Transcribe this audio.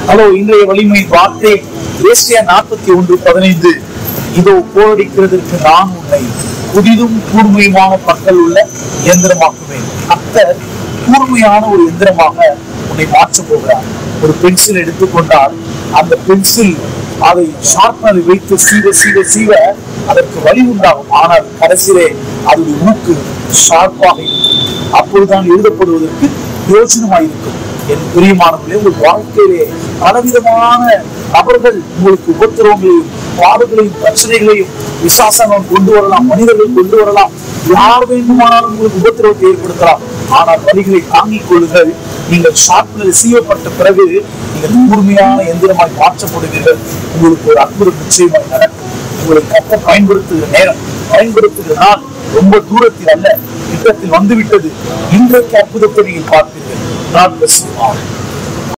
hello இன்றைய வலிமை வார்த்தை ஏசியா நாற்பத்தி ஒன்று பதினைந்து இதோ போரடிக்கிறதற்கு நான் உன்னை புதிதும் கூர்மையுமான பற்கள் உள்ள இயந்திரமாக்குவேன் கர்த்தர் கூர்மையான ஒரு எந்திரமாக உன்னை மாற்றப் போகிறார் ஒரு பென்சில் எடுத்துக்கொண்டால் அந்த பென்சில் அதை ஷார்ப்னரை வைத்து சீவ சீவ சீவ அதற்கு வலி உண்டாகும் ஆனால் கடைசியிலே அதனுடைய மூக்கு ஷார்ப்பாக இருக்கும் அப்பொழுதுதான் எழுதப்படுவதற்கு யோசனமாயிருக்கும் என் பிரியமானவர்களே உங்கள் வாழ்க்கையிலே பலவிதமான நபர்கள் உங்களுக்கு உபத்திரவங்களையும் பாடுகளையும் பிரச்சனைகளையும் விசாசனம் கொண்டு வரலாம் மனிதர்கள் கொண்டு வரலாம் யார் வேண்டுமானாலும் உங்களுக்கு உபத்திரவத்தை ஏற்படுத்தலாம் ஆனால் வழிகளை தாங்கிக் கொள்ளுங்கள் நீங்கள் ஷார்ப்னர் சீவப்பட்ட பிறகு நீங்கள் கூர்மையான எந்திரமாய் மாற்றப்படுவீர்கள் உங்களுக்கு ஒரு அற்புதம் நிச்சயமாய் நடக்கும் உங்களை கத்த பயன்படுத்துகிற நேரம் பயன்படுத்துகிற நாள் ரொம்ப தூரத்தில் அல்ல திட்டத்தில் வந்துவிட்டது இன்றைக்கு அற்புதத்தை நீங்கள் பார்ப்பீர்கள் நான் பேசுவான்